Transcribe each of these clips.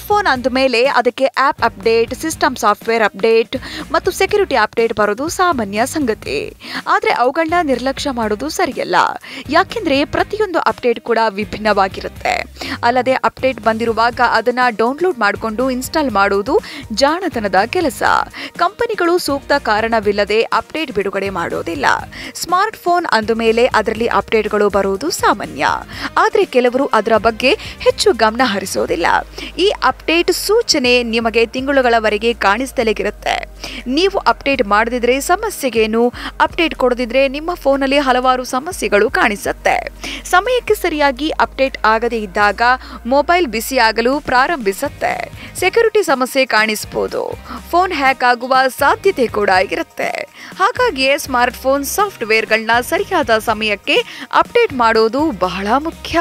smart phone ಅಂದಮೇಲೆ ಅದಕ್ಕೆ app update system software update ಮತ್ತು ಸೆಕ್ಯೂರಿಟಿ ಅಪ್ಡೇಟ್ ಬರೋದು ಸಾಮಾನ್ಯ ಸಂಗತಿ ಆದರೆ ಅವುಗಳನ್ನ ನಿರ್ಲಕ್ಷ್ಯ ಮಾಡೋದು ಸರಿಯಲ್ಲ ಯಾಕೆಂದ್ರೆ ಪ್ರತಿಯೊಂದು ಅಪ್ಡೇಟ್ ಕೂಡ ವಿಭಿನ್ನವಾಗಿರುತ್ತೆ ಅಲ್ಲದೆ ಅಪ್ಡೇಟ್ ಬಂದಿರುವಾಗ ಅದನ್ನ ಡೌನ್ಲೋಡ್ ಮಾಡಿಕೊಂಡು ಇನ್ಸ್ಟಾಲ್ ಮಾಡುವುದು ಜಾಣತನದ ಕೆಲಸ ಕಂಪನಿಗಳು ಸೂಕ್ತ ಕಾರಣವಿಲ್ಲದೆ ಅಪ್ಡೇಟ್ ಬಿಡುಗಡೆ ಮಾಡೋದಿಲ್ಲ ಸ್ಮಾರ್ಟ್ ಫೋನ್ ಅಂದಮೇಲೆ ಅದರಲ್ಲಿ ಅಪ್ಡೇಟ್ಗಳು ಬರುವುದು ಸಾಮಾನ್ಯ ಆದರೆ ಕೆಲವರು ಅದರ ಬಗ್ಗೆ ಹೆಚ್ಚು ಗಮನ ಹರಿಸೋದಿಲ್ಲ ಈ ಅಪ್ಡೇಟ್ ಸೂಚನೆ ನಿಮಗೆ ತಿಂಗಳುಗಳವರೆಗೆ ಕಾಣಿಸ್ತಲೇಗಿರುತ್ತೆ ನೀವು ಅಪ್ಡೇಟ್ ಮಾಡದಿದ್ರೆ ಸಮಸ್ಯೆಗೇನು ಅಪ್ಡೇಟ್ ಕೊಡದಿದ್ರೆ ನಿಮ್ಮ ಫೋನಲ್ಲಿ ಹಲವಾರು ಸಮಸ್ಯೆಗಳು ಕಾಣಿಸುತ್ತೆ ಸಮಯಕ್ಕೆ ಸರಿಯಾಗಿ ಅಪ್ಡೇಟ್ ಆಗದೇ ಇದ್ದಾಗ ಮೊಬೈಲ್ ಬಿಸಿಯಾಗಲು ಪ್ರಾರಂಭಿಸುತ್ತೆ ಸೆಕ್ಯೂರಿಟಿ ಸಮಸ್ಯೆ ಕಾಣಿಸ್ಬೋದು ಫೋನ್ ಹ್ಯಾಕ್ ಆಗುವ ಸಾಧ್ಯತೆ ಕೂಡ ಇರುತ್ತೆ ಹಾಗಾಗಿಯೇ ಸ್ಮಾರ್ಟ್ ಫೋನ್ ಸಾಫ್ಟ್ವೇರ್ಗಳನ್ನ ಸರಿಯಾದ ಸಮಯಕ್ಕೆ ಅಪ್ಡೇಟ್ ಮಾಡೋದು ಬಹಳ ಮುಖ್ಯ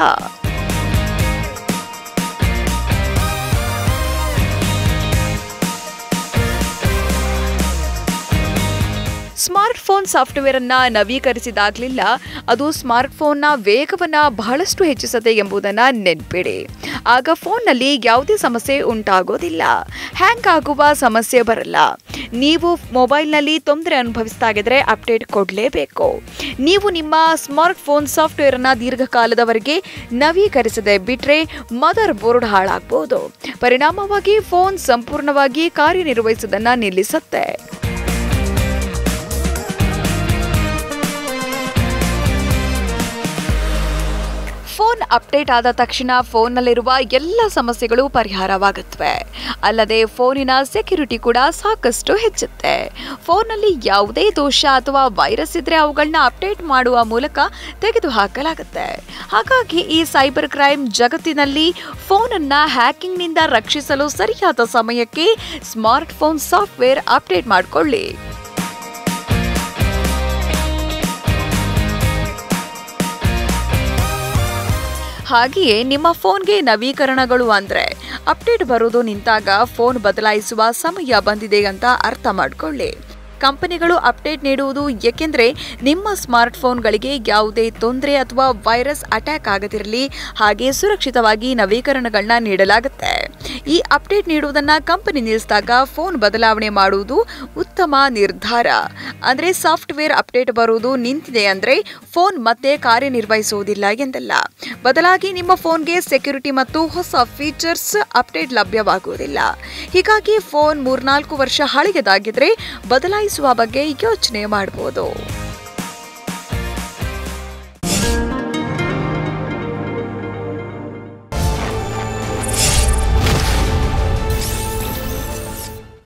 ಸ್ಮಾರ್ಟ್ ಫೋನ್ ಸಾಫ್ಟ್ವೇರ್ ಅನ್ನ ನವೀಕರಿಸಿದಾಗ್ಲಿಲ್ಲ ಅದು ಸ್ಮಾರ್ಟ್ ಫೋನ್ನ ವೇಗವನ್ನ ಬಹಳಷ್ಟು ಹೆಚ್ಚಿಸುತ್ತೆ ಎಂಬುದನ್ನ ನೆನ್ಪಿಡಿ ಆಗ ಫೋನ್ನಲ್ಲಿ ಯಾವುದೇ ಸಮಸ್ಯೆ ಉಂಟಾಗೋದಿಲ್ಲ ಹ್ಯಾಂಗ್ ಆಗುವ ಸಮಸ್ಯೆ ಬರಲ್ಲ ನೀವು ಮೊಬೈಲ್ನಲ್ಲಿ ತೊಂದರೆ ಅನುಭವಿಸ್ತಾಗಿದ್ರೆ ಅಪ್ಡೇಟ್ ಕೊಡಲೇಬೇಕು ನೀವು ನಿಮ್ಮ ಸ್ಮಾರ್ಟ್ ಫೋನ್ ಸಾಫ್ಟ್ವೇರ್ ಅನ್ನ ದೀರ್ಘಕಾಲದವರೆಗೆ ನವೀಕರಿಸದೆ ಬಿಟ್ರೆ ಮದರ್ ಬೋರ್ಡ್ ಹಾಳಾಗ್ಬೋದು ಪರಿಣಾಮವಾಗಿ ಫೋನ್ ಸಂಪೂರ್ಣವಾಗಿ ಕಾರ್ಯನಿರ್ವಹಿಸೋದನ್ನ ನಿಲ್ಲಿಸುತ್ತೆ ಫೋನ್ ಅಪ್ಡೇಟ್ ಆದ ತಕ್ಷಣ ಫೋನ್ನಲ್ಲಿರುವ ಎಲ್ಲ ಸಮಸ್ಯೆಗಳು ಪರಿಹಾರವಾಗುತ್ತವೆ ಅಲ್ಲದೆ ಫೋನಿನ ಸೆಕ್ಯೂರಿಟಿ ಕೂಡ ಸಾಕಷ್ಟು ಹೆಚ್ಚುತ್ತೆ ಫೋನ್ನಲ್ಲಿ ಯಾವುದೇ ದೋಷ ಅಥವಾ ವೈರಸ್ ಇದ್ರೆ ಅವುಗಳನ್ನ ಅಪ್ಡೇಟ್ ಮಾಡುವ ಮೂಲಕ ತೆಗೆದುಹಾಕಲಾಗುತ್ತೆ ಹಾಗಾಗಿ ಈ ಸೈಬರ್ ಕ್ರೈಮ್ ಜಗತ್ತಿನಲ್ಲಿ ಫೋನನ್ನ ಹ್ಯಾಕಿಂಗ್ನಿಂದ ರಕ್ಷಿಸಲು ಸರಿಯಾದ ಸಮಯಕ್ಕೆ ಸ್ಮಾರ್ಟ್ ಫೋನ್ ಸಾಫ್ಟ್ವೇರ್ ಅಪ್ಡೇಟ್ ಮಾಡಿಕೊಳ್ಳಿ ಹಾಗೆಯೇ ನಿಮ್ಮ ಫೋನ್ಗೆ ನವೀಕರಣಗಳು ಅಂದ್ರೆ ಅಪ್ಡೇಟ್ ಬರೋದು ನಿಂತಾಗ ಫೋನ್ ಬದಲಾಯಿಸುವ ಸಮಯ ಬಂದಿದೆ ಅಂತ ಅರ್ಥ ಮಾಡ್ಕೊಳ್ಳಿ ಕಂಪನಿಗಳು ಅಪ್ಡೇಟ್ ನೀಡುವುದು ಏಕೆಂದರೆ ನಿಮ್ಮ ಸ್ಮಾರ್ಟ್ ಫೋನ್ಗಳಿಗೆ ಯಾವುದೇ ತೊಂದರೆ ಅಥವಾ ವೈರಸ್ ಅಟ್ಯಾಕ್ ಆಗದಿರಲಿ ಹಾಗೆ ಸುರಕ್ಷಿತವಾಗಿ ನವೀಕರಣಗಳನ್ನ ನೀಡಲಾಗುತ್ತೆ ಈ ಅಪ್ಡೇಟ್ ನೀಡುವುದನ್ನು ಕಂಪನಿ ನಿಲ್ಲಿಸಿದಾಗ ಫೋನ್ ಬದಲಾವಣೆ ಮಾಡುವುದು ಉತ್ತಮ ನಿರ್ಧಾರ ಅಂದರೆ ಸಾಫ್ಟ್ವೇರ್ ಅಪ್ಡೇಟ್ ಬರುವುದು ನಿಂತಿದೆ ಅಂದರೆ ಫೋನ್ ಮತ್ತೆ ಕಾರ್ಯನಿರ್ವಹಿಸುವುದಿಲ್ಲ ಎಂದಲ್ಲ ಬದಲಾಗಿ ನಿಮ್ಮ ಫೋನ್ಗೆ ಸೆಕ್ಯೂರಿಟಿ ಮತ್ತು ಹೊಸ ಫೀಚರ್ಸ್ ಅಪ್ಡೇಟ್ ಲಭ್ಯವಾಗುವುದಿಲ್ಲ ಹೀಗಾಗಿ ಫೋನ್ ಮೂರ್ನಾಲ್ಕು ವರ್ಷ ಹಳೆಯದಾಗಿದ್ರೆ ಬದಲಾಯಿಸುವ ಬಗ್ಗೆ ಯೋಚನೆ ಮಾಡಬಹುದು